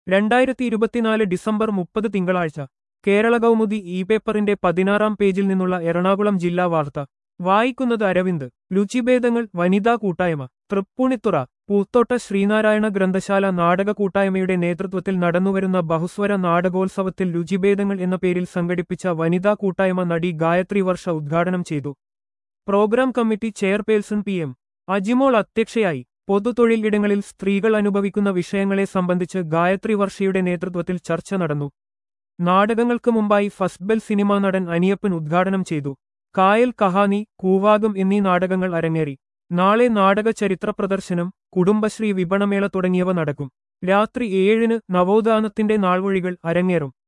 രണ്ടായിരത്തി ഇരുപത്തിനാല് ഡിസംബർ മുപ്പത് തിങ്കളാഴ്ച കേരള കൗമുദി ഇ പേപ്പറിന്റെ പതിനാറാം പേജിൽ നിന്നുള്ള എറണാകുളം ജില്ലാ വാർത്ത വായിക്കുന്നത് അരവിന്ദ് രുചിഭേദങ്ങൾ വനിതാ കൂട്ടായ്മ തൃപ്പൂണിത്തുറ പൂത്തോട്ട ശ്രീനാരായണ ഗ്രന്ഥശാല നാടക കൂട്ടായ്മയുടെ നേതൃത്വത്തിൽ നടന്നുവരുന്ന ബഹുസ്വര നാടകോത്സവത്തിൽ രുചിഭേദങ്ങൾ എന്ന പേരിൽ സംഘടിപ്പിച്ച വനിതാ കൂട്ടായ്മ നടി ഗായത്രി വർഷ ഉദ്ഘാടനം ചെയ്തു programme committee chairperson P M Ajimol അധ്യക്ഷയായി പൊതുതൊഴിൽ ഇടങ്ങളിൽ സ്ത്രീകൾ അനുഭവിക്കുന്ന വിഷയങ്ങളെ സംബന്ധിച്ച് ഗായത്രി വർഷയുടെ നേതൃത്വത്തിൽ ചർച്ച നടന്നു നാടകങ്ങൾക്ക് മുമ്പായി ഫസ്റ്റ് ബെൽ സിനിമാ നടൻ അനിയപ്പൻ ഉദ്ഘാടനം ചെയ്തു കായൽ കഹാനി കൂവാകം എന്നീ നാടകങ്ങൾ അരങ്ങേറി നാളെ നാടക ചരിത്ര പ്രദർശനം കുടുംബശ്രീ വിപണമേള തുടങ്ങിയവ നടക്കും രാത്രി ഏഴിന് നവോത്ഥാനത്തിന്റെ നാൾവഴികൾ അരങ്ങേറും